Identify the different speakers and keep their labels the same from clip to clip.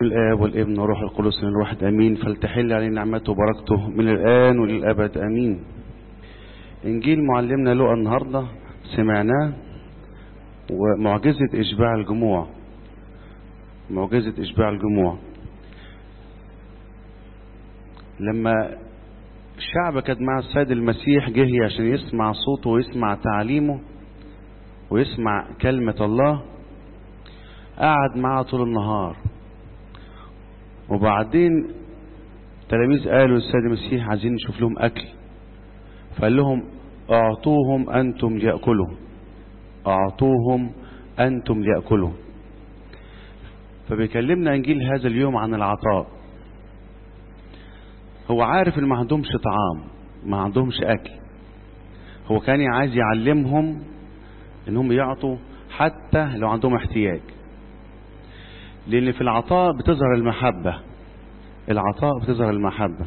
Speaker 1: الآب والابن والروح القدس من الواحد أمين فلتحل علينا نعمته وبركته من الآن وللأبد أمين إنجيل معلمنا لقى النهاردة سمعناه ومعجزة إشباع الجموع معجزة إشباع الجموع لما الشعب كان مع السيد المسيح جه عشان يسمع صوته ويسمع تعليمه ويسمع كلمة الله قعد معاه طول النهار وبعدين التلاميذ قالوا للسيد المسيح عايزين نشوف لهم أكل فقال لهم أعطوهم أنتم ليأكلوا أعطوهم أنتم ليأكلوا فبيكلمنا إنجيل هذا اليوم عن العطاء هو عارف إن ما عندهمش طعام ما عندهمش أكل هو كان عايز يعلمهم إنهم يعطوا حتى لو عندهم احتياج لأن في العطاء بتظهر المحبة العطاء بتظهر المحبة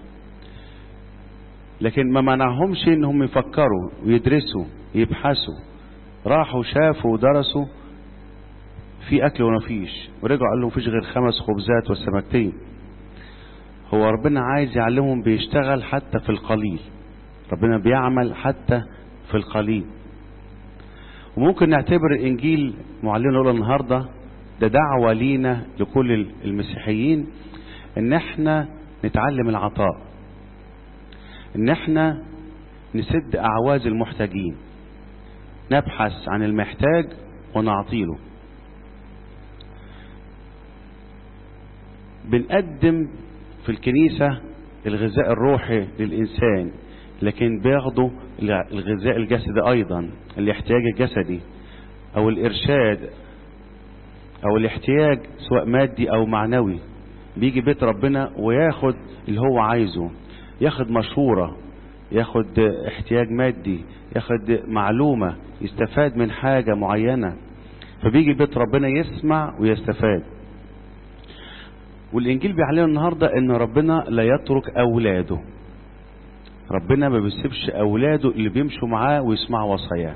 Speaker 1: لكن ما منعهمش انهم يفكروا ويدرسوا يبحثوا راحوا شافوا ودرسوا في اكل وما فيش ورجعوا قال لهم فيش غير خمس خبزات والسمكتين هو ربنا عايز يعلمهم بيشتغل حتى في القليل ربنا بيعمل حتى في القليل وممكن نعتبر الانجيل معلمنا نقول النهارده ده دعوة لينا لكل المسيحيين ان احنا نتعلم العطاء ان احنا نسد اعواز المحتاجين نبحث عن المحتاج ونعطيله بنقدم في الكنيسة الغذاء الروحي للإنسان لكن بياخدوا الغذاء الجسدي أيضا الاحتياج الجسدي أو الإرشاد أو الاحتياج سواء مادي أو معنوي بيجي بيت ربنا وياخد اللي هو عايزه ياخد مشورة ياخد احتياج مادي ياخد معلومة يستفاد من حاجة معينة فبيجي بيت ربنا يسمع ويستفاد والإنجيل بيعلمنا النهاردة إن ربنا لا يترك أولاده ربنا ما بيسيبش أولاده اللي بيمشوا معاه ويسمعوا وصاياه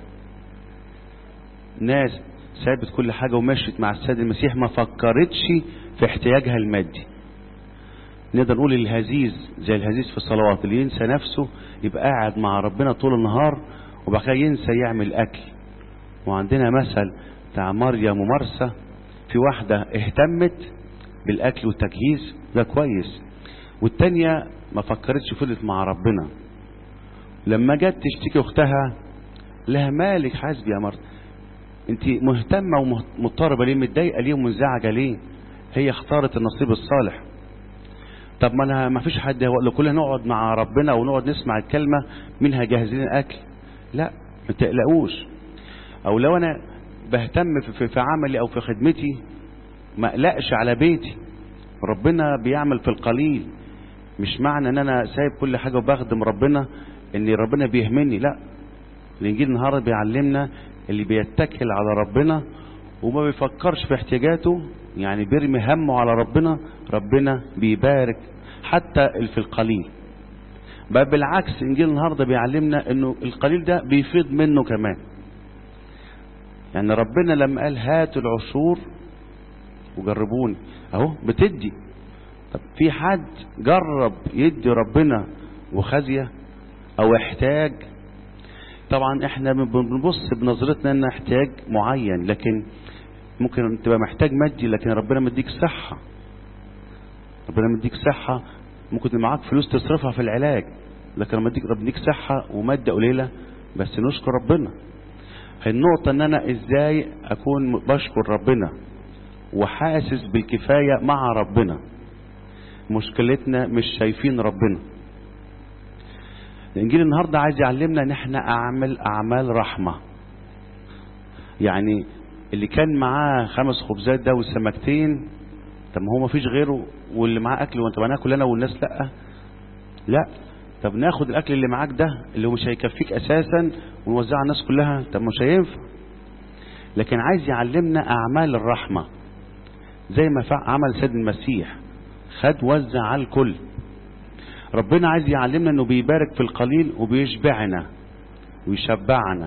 Speaker 1: ناس سابت كل حاجة ومشيت مع السيد المسيح ما فكرتش في احتياجها المادي نقدر نقول الهزيز زي الهزيز في الصلوات اللي ينسى نفسه يبقى قاعد مع ربنا طول النهار وبعد كده ينسى يعمل أكل وعندنا مثل بتاع مريم ومرسى في واحدة اهتمت بالأكل والتجهيز ده كويس والتانية ما فكرتش فضلت مع ربنا لما جت تشتكي أختها لها مالك حاسبي يا مرت انت مهتمة ومضطربة ليه متضايقة ليه ومنزعجة ليه هي اختارت النصيب الصالح طب ما انا ما فيش حد لو كلنا نقعد مع ربنا ونقعد نسمع الكلمة منها جاهزين الاكل لا ما تقلقوش او لو انا بهتم في, في عملي او في خدمتي ما اقلقش على بيتي ربنا بيعمل في القليل مش معنى ان انا سايب كل حاجة وبخدم ربنا ان ربنا بيهمني لا الانجيل النهارده بيعلمنا اللي بيتكل على ربنا وما بيفكرش في احتياجاته يعني بيرمي همه على ربنا ربنا بيبارك حتى في القليل بل بالعكس انجيل النهارده بيعلمنا انه القليل ده بيفيض منه كمان يعني ربنا لما قال هاتوا العشور وجربوني اهو بتدي طب في حد جرب يدي ربنا وخزيه او احتاج طبعا احنا بنبص بنظرتنا ان احتياج معين لكن ممكن تبقى محتاج مادي لكن ربنا مديك صحة ربنا مديك صحة ممكن تبقى معاك فلوس تصرفها في العلاج لكن لما يديك ربنا صحة ومادة قليلة بس نشكر ربنا النقطة ان انا ازاي اكون بشكر ربنا وحاسس بالكفاية مع ربنا مشكلتنا مش شايفين ربنا الانجيل النهارده عايز يعلمنا ان احنا اعمل اعمال رحمه يعني اللي كان معاه خمس خبزات ده والسمكتين طب ما هو ما فيش غيره واللي معاه اكل وانت ناكل انا والناس لا لا طب ناخد الاكل اللي معاك ده اللي هو مش هيكفيك اساسا ونوزعه على الناس كلها طب مش هينفع لكن عايز يعلمنا اعمال الرحمه زي ما عمل سيد المسيح خد وزع على الكل ربنا عايز يعلمنا انه بيبارك في القليل وبيشبعنا ويشبعنا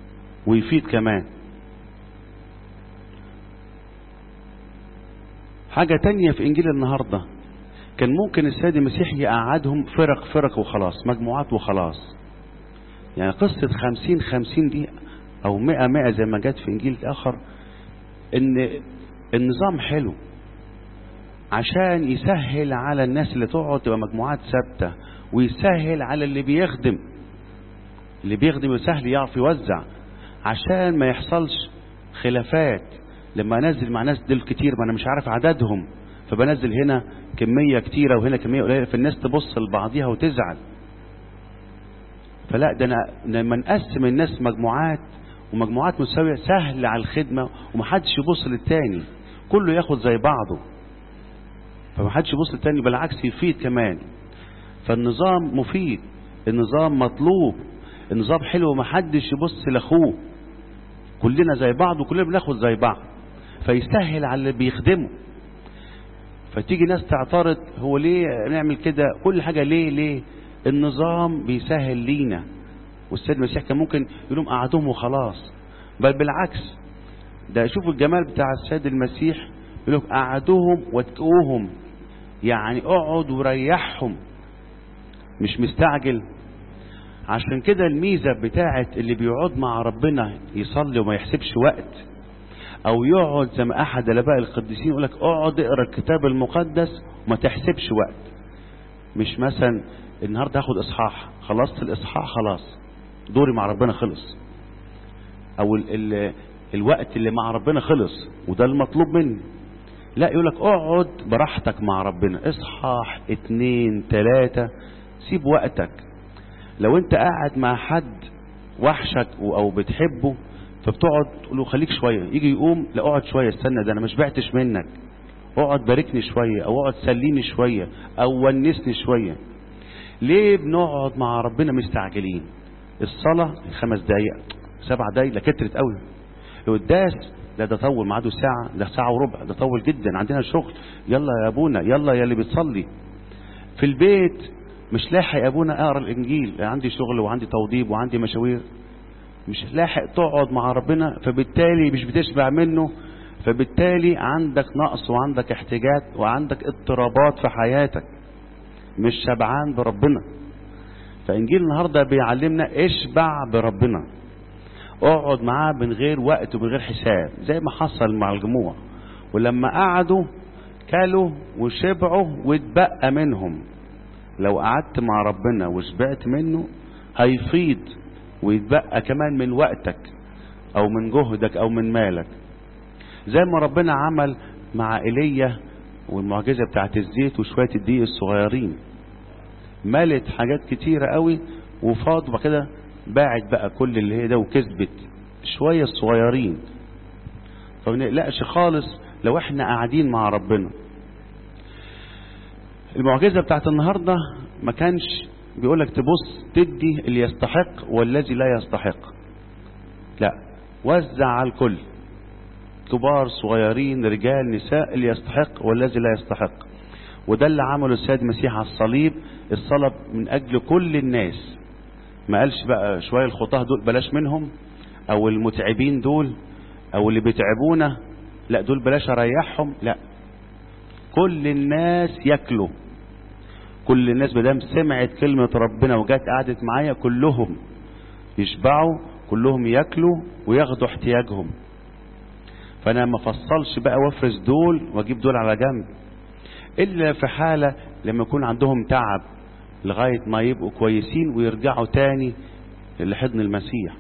Speaker 1: ويفيد كمان حاجة تانية في انجيل النهاردة كان ممكن السيد المسيح يقعدهم فرق فرق وخلاص مجموعات وخلاص يعني قصة خمسين خمسين دي او مئة مئة زي ما جت في انجيل اخر ان النظام حلو عشان يسهل على الناس اللي تقعد تبقى مجموعات ثابتة ويسهل على اللي بيخدم اللي بيخدم سهل يعرف يوزع عشان ما يحصلش خلافات لما انزل مع ناس دول كتير ما انا مش عارف عددهم فبنزل هنا كمية كتيرة وهنا كمية قليلة فالناس تبص لبعضيها وتزعل فلا ده انا لما نقسم الناس مجموعات ومجموعات مساوية سهل على الخدمة ومحدش يبص للتاني كله ياخد زي بعضه فمحدش يبص للتاني بالعكس يفيد كمان فالنظام مفيد النظام مطلوب النظام حلو ومحدش يبص لاخوه كلنا زي بعض وكلنا بناخد زي بعض فيسهل على اللي بيخدمه فتيجي ناس تعترض هو ليه نعمل كده كل حاجة ليه ليه النظام بيسهل لينا والسيد المسيح كان ممكن يقول لهم قعدوهم وخلاص بل بالعكس ده شوفوا الجمال بتاع السيد المسيح يقول لك قعدوهم واتقوهم يعني اقعد وريحهم مش مستعجل عشان كده الميزة بتاعت اللي بيقعد مع ربنا يصلي وما يحسبش وقت او يقعد زي ما احد الاباء القديسين يقول لك اقعد اقرا الكتاب المقدس وما تحسبش وقت مش مثلا النهارده هاخد اصحاح خلصت الاصحاح خلاص دوري مع ربنا خلص او ال ال الوقت اللي مع ربنا خلص وده المطلوب مني لا يقول لك اقعد براحتك مع ربنا اصحاح اتنين تلاتة سيب وقتك لو انت قاعد مع حد وحشك او بتحبه فبتقعد تقول له خليك شوية يجي يقوم لا اقعد شوية استنى ده انا مش بعتش منك اقعد باركني شوية او اقعد سليني شوية او ونسني شوية ليه بنقعد مع ربنا مستعجلين الصلاة خمس دقايق سبع دقايق لا كترت قوي القداس لا ده طول ميعاده ساعة ده ساعة وربع ده طول جدا عندنا شغل يلا يا ابونا يلا يا اللي بتصلي في البيت مش لاحق يا ابونا اقرا الانجيل عندي شغل وعندي توضيب وعندي مشاوير مش لاحق تقعد مع ربنا فبالتالي مش بتشبع منه فبالتالي عندك نقص وعندك احتياجات وعندك اضطرابات في حياتك مش شبعان بربنا فانجيل النهارده بيعلمنا اشبع بربنا اقعد معاه من غير وقت ومن غير حساب زي ما حصل مع الجموع ولما قعدوا كلوا وشبعوا واتبقى منهم لو قعدت مع ربنا وشبعت منه هيفيض ويتبقى كمان من وقتك او من جهدك او من مالك زي ما ربنا عمل مع ايليا والمعجزة بتاعت الزيت وشوية الدقيق الصغيرين ملت حاجات كتيرة قوي وفاض وبعد كده باعت بقى كل اللي هي ده وكسبت شوية الصغيرين فما نقلقش خالص لو احنا قاعدين مع ربنا المعجزة بتاعت النهاردة ما كانش بيقولك تبص تدي اللي يستحق والذي لا يستحق لا وزع على الكل كبار صغيرين رجال نساء اللي يستحق والذي لا يستحق وده اللي عمله السيد المسيح على الصليب الصلب من اجل كل الناس ما قالش بقى شوية الخطاه دول بلاش منهم او المتعبين دول او اللي بيتعبونا لا دول بلاش اريحهم لا كل الناس ياكلوا كل الناس مدام سمعت كلمة ربنا وجات قعدت معايا كلهم يشبعوا كلهم ياكلوا وياخدوا احتياجهم فانا ما فصلش بقى وافرز دول واجيب دول على جنب الا في حالة لما يكون عندهم تعب لغاية ما يبقوا كويسين ويرجعوا تاني لحضن المسيح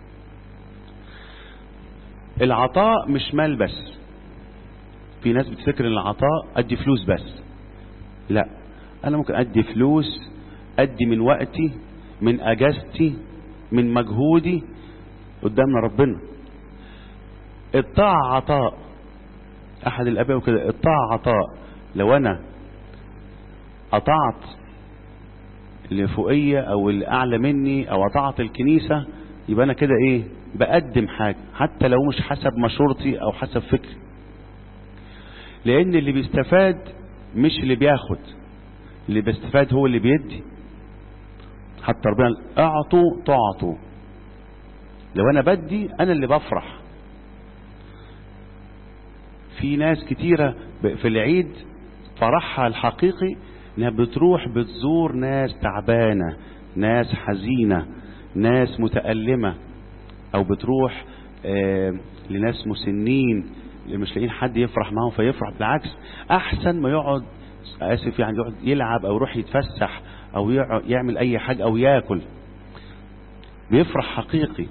Speaker 1: العطاء مش مال بس في ناس بتفكر ان العطاء ادي فلوس بس لا انا ممكن ادي فلوس ادي من وقتي من اجازتي من مجهودي قدامنا ربنا الطاعة عطاء احد الاباء كده الطاعة عطاء لو انا قطعت اللي فوقية او اللي اعلى مني او قطعت الكنيسة يبقى انا كده ايه بقدم حاجة حتى لو مش حسب مشورتي او حسب فكري لان اللي بيستفاد مش اللي بياخد اللي بيستفاد هو اللي بيدي حتى ربنا اعطوا تعطوا لو انا بدي انا اللي بفرح في ناس كتيرة في العيد فرحها الحقيقي انها بتروح بتزور ناس تعبانة ناس حزينة ناس متألمة او بتروح آه لناس مسنين اللي مش لاقيين حد يفرح معاهم فيفرح بالعكس احسن ما يقعد اسف يعني يقعد يلعب او يروح يتفسح او يعمل اي حاجة او ياكل بيفرح حقيقي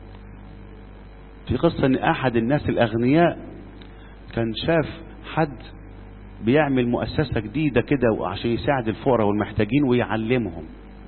Speaker 1: في قصة ان احد الناس الاغنياء كان شاف حد بيعمل مؤسسة جديدة كده عشان يساعد الفقراء والمحتاجين ويعلمهم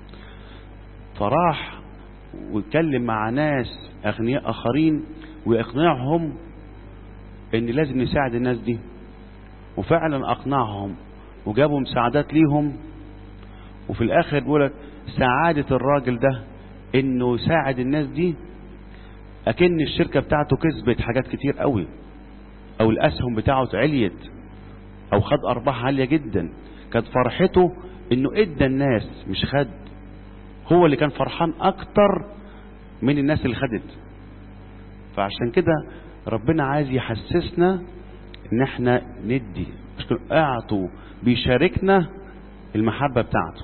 Speaker 1: فراح واتكلم مع ناس اغنياء اخرين ويقنعهم ان لازم نساعد الناس دي وفعلا اقنعهم وجابوا مساعدات ليهم وفي الاخر بيقولك سعادة الراجل ده انه يساعد الناس دي اكن الشركة بتاعته كسبت حاجات كتير قوي او الاسهم بتاعه عليت او خد ارباح عالية جدا كانت فرحته انه ادى الناس مش خد هو اللي كان فرحان اكتر من الناس اللي خدت فعشان كده ربنا عايز يحسسنا ان احنا ندي اعطوا بيشاركنا المحبة بتاعته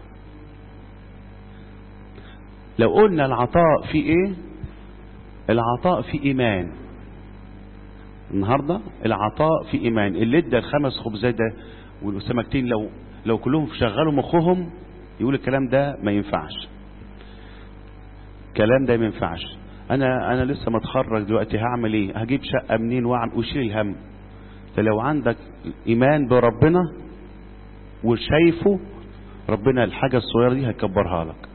Speaker 1: لو قلنا العطاء في ايه العطاء في ايمان النهاردة العطاء في ايمان اللي ادى الخمس خبزات ده والسمكتين لو لو كلهم شغلوا مخهم يقول الكلام ده ما ينفعش الكلام ده ما ينفعش انا انا لسه متخرج دلوقتي هعمل ايه هجيب شقه منين واشيل الهم فلو عندك ايمان بربنا وشايفه ربنا الحاجه الصغيره دي هيكبرها لك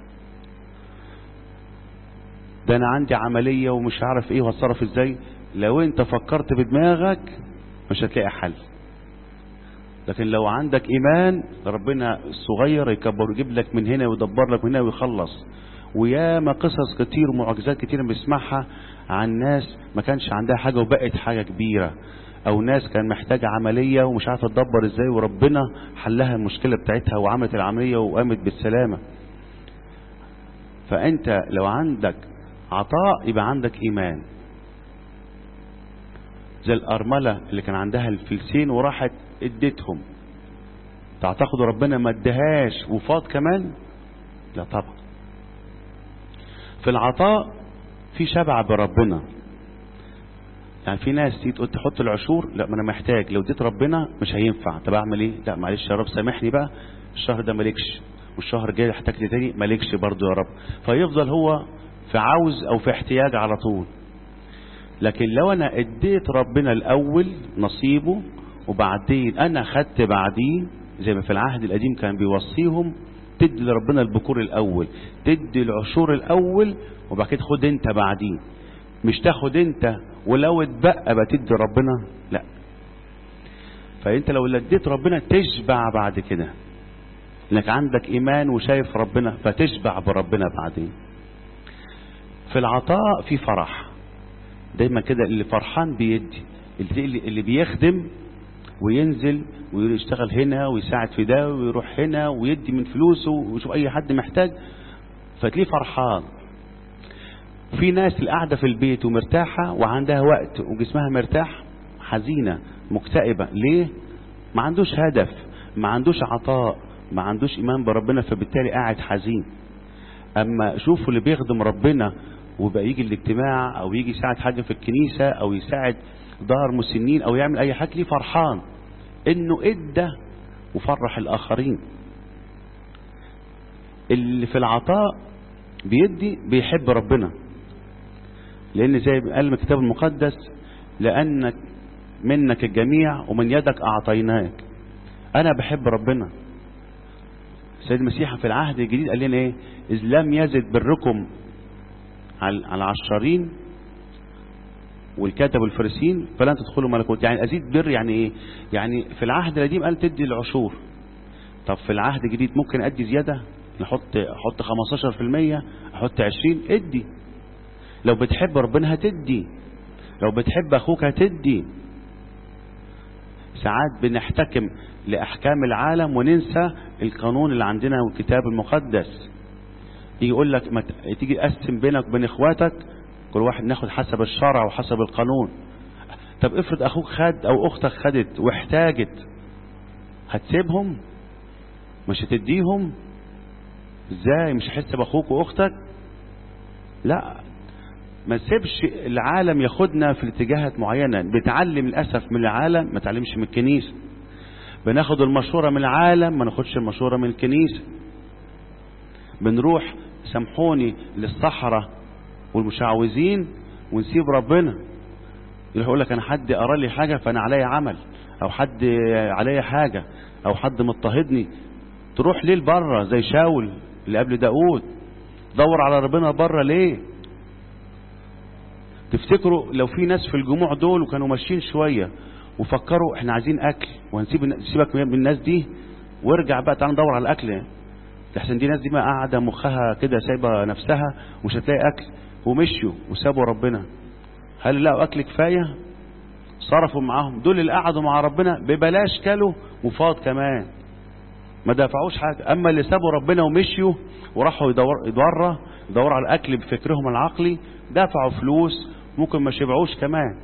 Speaker 1: ده انا عندي عمليه ومش عارف ايه وهتصرف ازاي لو انت فكرت بدماغك مش هتلاقي حل لكن لو عندك ايمان ربنا الصغير يكبر ويجيب لك من هنا ويدبر لك من هنا ويخلص وياما قصص كتير ومعجزات كتير بنسمعها عن ناس ما كانش عندها حاجة وبقت حاجة كبيرة او ناس كان محتاجة عملية ومش عارفة تدبر ازاي وربنا حلها المشكلة بتاعتها وعملت العملية وقامت بالسلامة فانت لو عندك عطاء يبقى عندك ايمان زي الارملة اللي كان عندها الفلسين وراحت اديتهم تعتقدوا ربنا ما ادهاش وفاض كمان لا طبعا في العطاء في شبع بربنا يعني في ناس تيجي تقول تحط العشور لا ما انا محتاج لو اديت ربنا مش هينفع طب اعمل ايه لا معلش يا رب سامحني بقى الشهر ده مالكش والشهر الجاي احتاج تاني مالكش برضه يا رب فيفضل هو في عاوز او في احتياج على طول لكن لو انا اديت ربنا الاول نصيبه وبعدين انا خدت بعديه زي ما في العهد القديم كان بيوصيهم تدي لربنا البكور الاول تدي العشور الاول وبعد كده خد انت بعديه مش تاخد انت ولو اتبقى بتدي ربنا لا فانت لو اديت ربنا تشبع بعد كده انك عندك ايمان وشايف ربنا فتشبع بربنا بعدين في العطاء في فرح دايما كده اللي فرحان بيدي اللي, اللي بيخدم وينزل ويشتغل هنا ويساعد في ده ويروح هنا ويدي من فلوسه ويشوف اي حد محتاج فتلاقيه فرحان في ناس اللي قاعده في البيت ومرتاحه وعندها وقت وجسمها مرتاح حزينه مكتئبه ليه ما عندوش هدف ما عندوش عطاء ما عندوش ايمان بربنا فبالتالي قاعد حزين اما شوفوا اللي بيخدم ربنا وبقى يجي الاجتماع او يجي يساعد حاجه في الكنيسه او يساعد دار مسنين او يعمل اي حاجه ليه فرحان انه ادى وفرح الاخرين اللي في العطاء بيدي بيحب ربنا لان زي ما قال الكتاب المقدس لانك منك الجميع ومن يدك اعطيناك انا بحب ربنا سيد المسيح في العهد الجديد قال لنا ايه اذ لم يزد بركم على العشارين والكاتب والفريسين فلن تدخلوا ملكوت يعني ازيد بر يعني ايه يعني في العهد القديم قال تدي العشور طب في العهد الجديد ممكن ادي زياده نحط احط 15% احط 20 ادي لو بتحب ربنا هتدي لو بتحب اخوك هتدي ساعات بنحتكم لاحكام العالم وننسى القانون اللي عندنا والكتاب المقدس يجي يقول لك ما تيجي تقسم بينك وبين اخواتك كل واحد ناخد حسب الشرع وحسب القانون طب افرض اخوك خد او اختك خدت واحتاجت هتسيبهم مش هتديهم ازاي مش هحس باخوك واختك لا ما تسيبش العالم ياخدنا في اتجاهات معينه بنتعلم للاسف من العالم ما تعلمش من الكنيسه بناخد المشوره من العالم ما ناخدش المشوره من الكنيسه بنروح سامحوني للصحراء والمشعوذين ونسيب ربنا يروح يقول لك انا حد قرا لي حاجه فانا عليا عمل او حد عليا حاجه او حد مضطهدني تروح ليه لبره زي شاول اللي قبل داود دور على ربنا بره ليه تفتكروا لو في ناس في الجموع دول وكانوا ماشيين شويه وفكروا احنا عايزين اكل وهنسيب سيبك من الناس دي وارجع بقى تعال ندور على الاكل لحسن دي ناس دي ما قاعده مخها كده سايبه نفسها ومش هتلاقي اكل ومشيوا وسابوا ربنا هل لقوا اكل كفايه صرفوا معاهم دول اللي قعدوا مع ربنا ببلاش كلوا وفاض كمان ما دفعوش حاجه اما اللي سابوا ربنا ومشيوا وراحوا يدور يدوروا يدوروا على الاكل بفكرهم العقلي دفعوا فلوس ممكن ما شبعوش كمان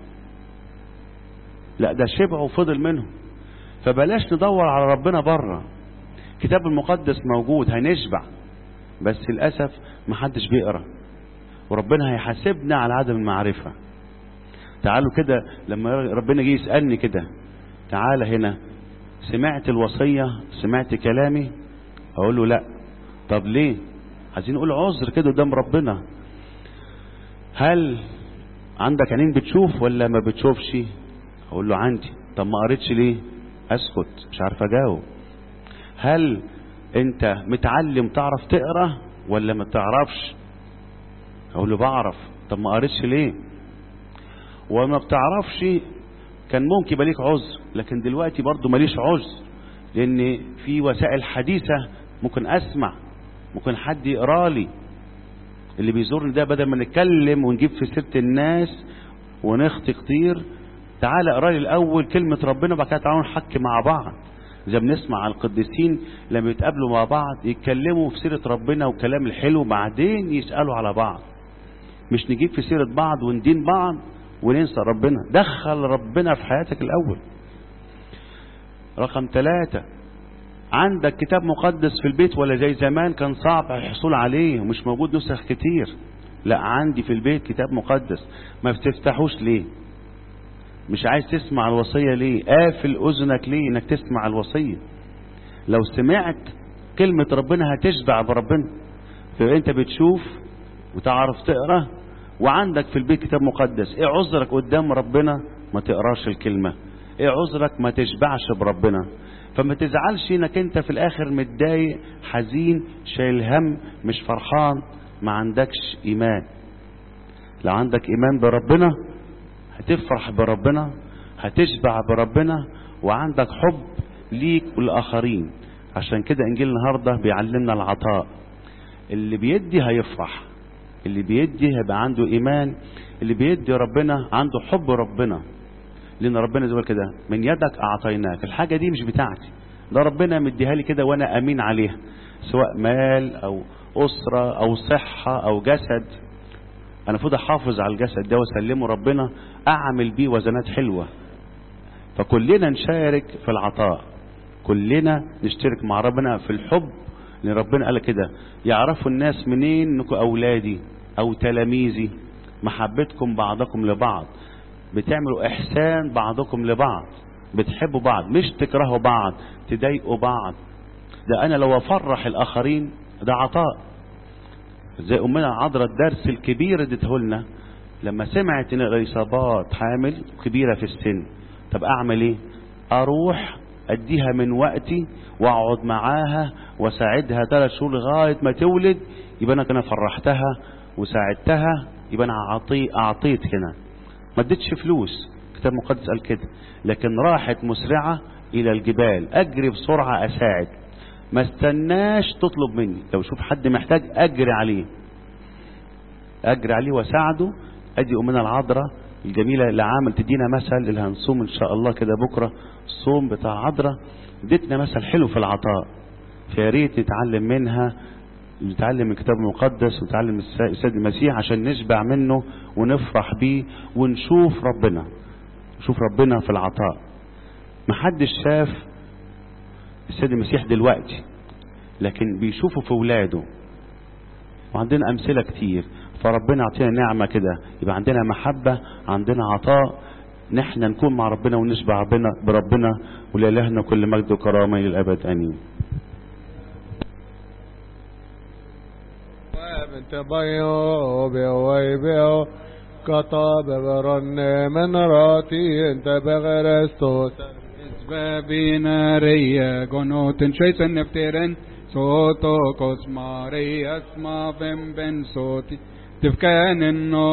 Speaker 1: لا ده شبعوا وفضل منهم فبلاش ندور على ربنا بره الكتاب المقدس موجود هنشبع بس للاسف محدش بيقرا وربنا هيحاسبنا على عدم المعرفه تعالوا كده لما ربنا جه يسالني كده تعالى هنا سمعت الوصيه سمعت كلامي اقول له لا طب ليه عايزين نقول عذر كده قدام ربنا هل عندك عينين بتشوف ولا ما بتشوفش اقول له عندي طب ما قريتش ليه اسكت مش عارف اجاوب هل انت متعلم تعرف تقرا ولا ما تعرفش اقول له بعرف طب ما قريتش ليه وما بتعرفش كان ممكن يبقى ليك عذر لكن دلوقتي برضه ماليش عذر لان في وسائل حديثه ممكن اسمع ممكن حد يقرا لي اللي بيزورني ده بدل ما نتكلم ونجيب في سيره الناس ونخطي كتير تعالى اقرا لي الاول كلمه ربنا وبعد كده تعالوا نحكي مع بعض زي بنسمع على القديسين لما يتقابلوا مع بعض يتكلموا في سيره ربنا والكلام الحلو بعدين يسالوا على بعض مش نجيب في سيره بعض وندين بعض وننسى ربنا دخل ربنا في حياتك الاول رقم ثلاثة عندك كتاب مقدس في البيت ولا زي زمان كان صعب الحصول عليه ومش موجود نسخ كتير لا عندي في البيت كتاب مقدس ما بتفتحوش ليه مش عايز تسمع الوصية ليه قافل اذنك ليه انك تسمع الوصية لو سمعت كلمة ربنا هتشبع بربنا فانت بتشوف وتعرف تقرأ وعندك في البيت كتاب مقدس ايه عذرك قدام ربنا ما تقراش الكلمة ايه عذرك ما تشبعش بربنا فما تزعلش انك انت في الاخر متضايق حزين شايل هم مش فرحان ما عندكش ايمان لو عندك ايمان بربنا هتفرح بربنا هتشبع بربنا وعندك حب ليك والاخرين عشان كده انجيل النهارده بيعلمنا العطاء اللي بيدي هيفرح اللي بيدي هيبقى عنده ايمان اللي بيدي ربنا عنده حب ربنا لان ربنا زي كده من يدك اعطيناك الحاجه دي مش بتاعتي ده ربنا مديها لي كده وانا امين عليها سواء مال او اسره او صحه او جسد انا المفروض احافظ على الجسد ده واسلمه ربنا اعمل بيه وزنات حلوه فكلنا نشارك في العطاء كلنا نشترك مع ربنا في الحب لان ربنا قال كده يعرفوا الناس منين انكم اولادي او تلاميذي محبتكم بعضكم لبعض بتعملوا احسان بعضكم لبعض بتحبوا بعض مش تكرهوا بعض تضايقوا بعض ده انا لو افرح الاخرين ده عطاء زي امنا عذراء الدرس الكبير اديته لنا لما سمعت ان اليصابات حامل كبيره في السن طب اعمل ايه اروح اديها من وقتي واقعد معاها واساعدها ثلاث شهور لغايه ما تولد يبقى انا كده فرحتها وساعدتها يبقى انا اعطي اعطيت هنا ما اديتش فلوس الكتاب المقدس قال كده لكن راحت مسرعه الى الجبال اجري بسرعه اساعد ما استناش تطلب مني لو شوف حد محتاج اجري عليه اجري عليه واساعده ادي امنا العذراء الجميله اللي عامل تدينا مثل اللي هنصوم ان شاء الله كده بكره الصوم بتاع عذراء ادتنا مثل حلو في العطاء فيا ريت نتعلم منها نتعلم من الكتاب المقدس ونتعلم من السيد المسيح عشان نشبع منه ونفرح بيه ونشوف ربنا شوف ربنا في العطاء محدش شاف السيد المسيح دلوقتي لكن بيشوفه في ولاده وعندنا امثله كتير فربنا يعطينا نعمه كده يبقى عندنا محبه عندنا عطاء نحن نكون مع ربنا ونشبع ربنا بربنا ولإلهنا كل مجد وكرامه الى الابد امين
Speaker 2: بنت بيو بيو بيو كطاب برن من راتي انت بغرستو
Speaker 3: Svävi näriä, gonoten tjöjsen efteren, soto kosmari asma vem ben soti, tifkanen no